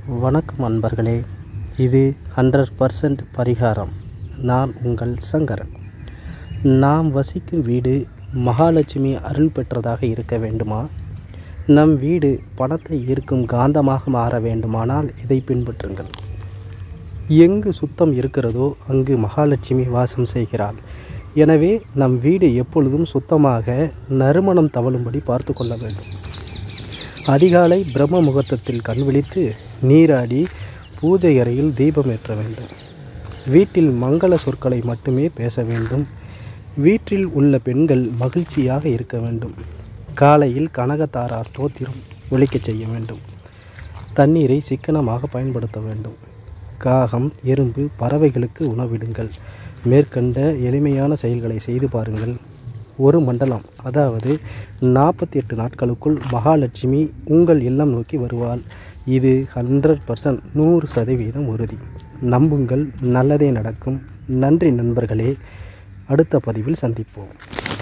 வணக்கம் அன்பர்களே இது ஹண்ட்ரட் பர்சன்ட் பரிகாரம் நான் உங்கள் சங்கரன் நாம் வசிக்கும் வீடு மகாலட்சுமி அருள் பெற்றதாக இருக்க வேண்டுமா நம் வீடு பணத்தை ஈர்க்கும் காந்தமாக மாற வேண்டுமானால் இதை பின்பற்றுங்கள் எங்கு சுத்தம் இருக்கிறதோ அங்கு மகாலட்சுமி வாசம் செய்கிறாள் எனவே நம் வீடு எப்பொழுதும் சுத்தமாக நறுமணம் தவழும்படி பார்த்து கொள்ள வேண்டும் அதிகாலை பிரம்ம முகூர்த்தத்தில் கண் விழித்து நீராடி பூஜை அறையில் தீபம் ஏற்ற வேண்டும் வீட்டில் மங்கள சொற்களை மட்டுமே பேச வேண்டும் வீட்டில் உள்ள பெண்கள் மகிழ்ச்சியாக இருக்க வேண்டும் காலையில் கனகதாரா ஸ்தோத்திரம் ஒலிக்கச் செய்ய வேண்டும் தண்ணீரை சிக்கனமாக பயன்படுத்த வேண்டும் காகம் எறும்பு பறவைகளுக்கு உணவிடுங்கள் மேற்கண்ட எளிமையான செயல்களை செய்து பாருங்கள் ஒரு மண்டலம் அதாவது நாற்பத்தி எட்டு நாட்களுக்குள் மகாலட்சுமி உங்கள் இல்லம் நோக்கி வருவாள் இது ஹண்ட்ரட் பர்சன்ட் நூறு சதவீதம் உறுதி நம்புங்கள் நல்லதே நடக்கும் நன்றி நண்பர்களே அடுத்த பதிவில் சந்திப்போம்